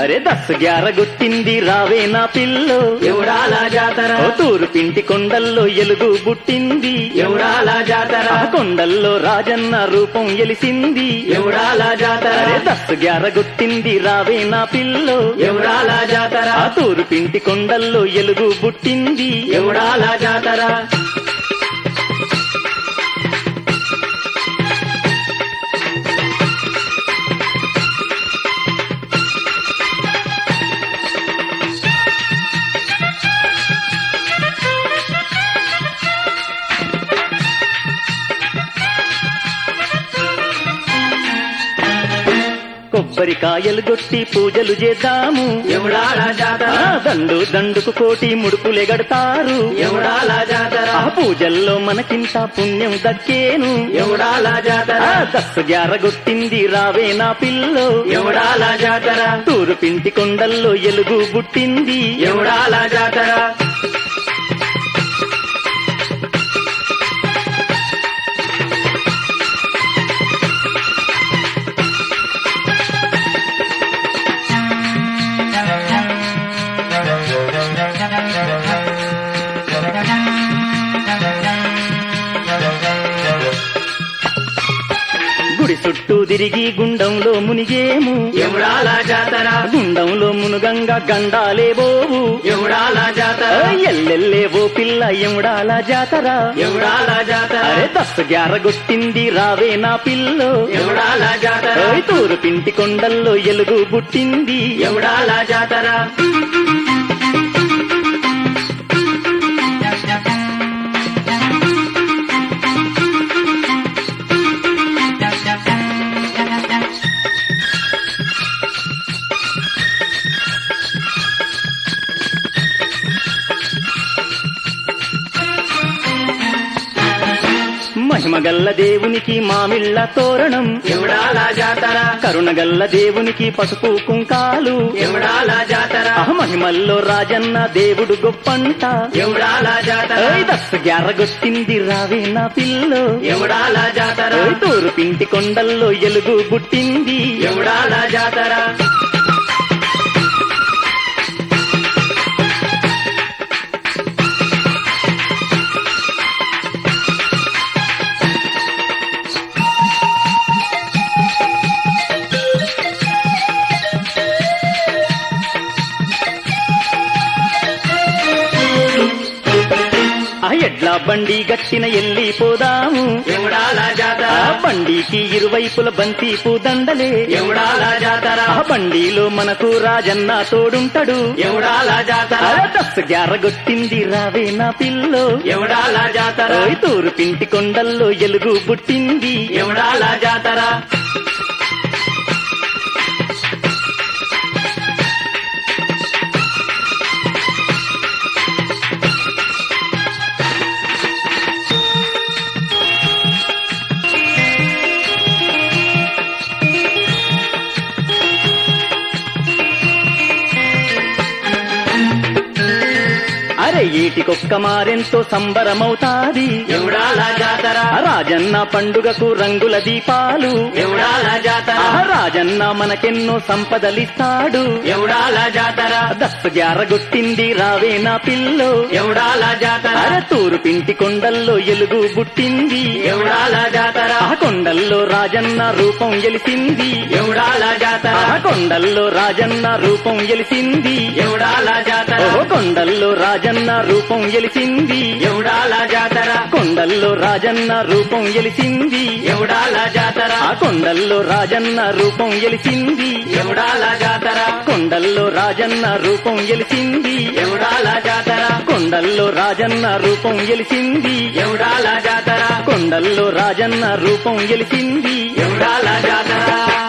అరే దస్ గ్యార గుట్టింది రావే నా పిల్లో ఎవడాల జాతర ఓ తూరు పింటి కొండల్లో ఎలుగు బుట్టింది ఎవడాల జాతర ఆ కొండల్లో రాజన్న రూపం ఎలిసింది ఎవడాల జాతర అరే దస్ గ్యార గుట్టింది రావే నా పిల్లో ఎవడాల జాతర ఆ తూరు పింటి కొండల్లో ఎలుగు బుట్టింది ఎవడాల జాతర కొబ్బరికాయలు కొట్టి పూజలు చేద్దాము ఎవడాల జాతర ఆ దండు దండుకు కోటి ముడుపులెగడతారు ఎవడాల జాతర ఆ పూజల్లో మనకింత పుణ్యం దక్కేను ఎవడాల జాతర ఆ దస్సు గ్యారగొట్టింది రావే నా పిల్లో ఎవడాల జాతర తూరు పింటి కొండల్లో ఎలుగు బుట్టింది ఎవడాల జాతర గుడి చుట్టూ తిరిగి గుండంలో మునిగేము ఎవడాల జాతర గుండంలో మునుగంగా గండాలే బోవు ఎవడాల జాతర ఆ ఎల్లెల్లే ఓ పిల్ల ఎముడాల జాతర ఎవడాల జాతర అరే దస్సు గ్యారగొట్టింది రావే నా పిల్లో ఎవడాల జాతర ఓయ్ తూరు పింటి కొండల్లో ఎలుగు బుట్టింది ఎవడాల జాతర మహిమగల్ల దేవునికి మామిళ్ళ తోరణం ఎవడాల జాతర కరుణగల్ల దేవునికి పసుపు కుంకాలు ఎవడాల జాతర ఆ మహిమల్లో రాజన్న దేవుడు గొప్పంట ఎవడాల జాతర ఓయ్ దస్సు గ్యారగొట్టింది రావే నా పిల్లో ఎవడాల జాతర ఓయ్ తూరు పింటి కొండల్లో ఎలుగు బుట్టింది ఎవడాల జాతర ఆ ఎడ్ల బండి గట్టిన ఎల్లి పోదాము ఎవడాల జాతర ఆ బండికి ఇరువైపుల బంతి దండలే ఎవడాల జాతర ఆ బండిలో మనకు రాజన్న తోడుంటడు ఎవడాల జాతర అరే దస్సు గ్యారగొట్టింది రావే నా పిల్లో ఎవడాల జాతర ఓయ్ తూరు పింటి కొండల్లో ఎలుగు బుట్టింది ఎవడాల జాతర అరే ఈటికొక్క మారెంతో సంబరమవుతాది ఎవడాల జాతర ఆ రాజన్న పండుగకు రంగుల దీపాలు ఎవడాల జాతర ఆ రాజన్న మనకెన్నో సంపదలిస్తాడు ఎవడాల జాతర దస్సు గ్యారగొట్టింది రావే నా పిల్లో ఎవడాల జాతర అరే తూరు పింటి కొండల్లో ఎలుగు బుట్టింది ఎవడాల జాతర ఆ కొండల్లో రాజన్న రూపం ఎలిసింది ఎవడాల జాతర ఆ కొండల్లో రాజన్న రూపం ఎలిసింది ఎవడాల జాతర ఓ కొండల్లో రాజన్న రూపం ఎలిసింది ఎవడాల జాతర కొండల్లో రాజన్న రూపం ఎలిసింది ఎవడాల జాతర ఆ కొండల్లో రాజన్న రూపం ఎలిసింది ఎవడాల జాతర కొండల్లో రాజన్న రూపం ఎలిసింది ఎవడాల జాతర కొండల్లో రాజన్న రూపం ఎలిసింది ఎవడాల జాతర కొండల్లో రాజన్న రూపం ఎలిసింది ఎవడాల జాతర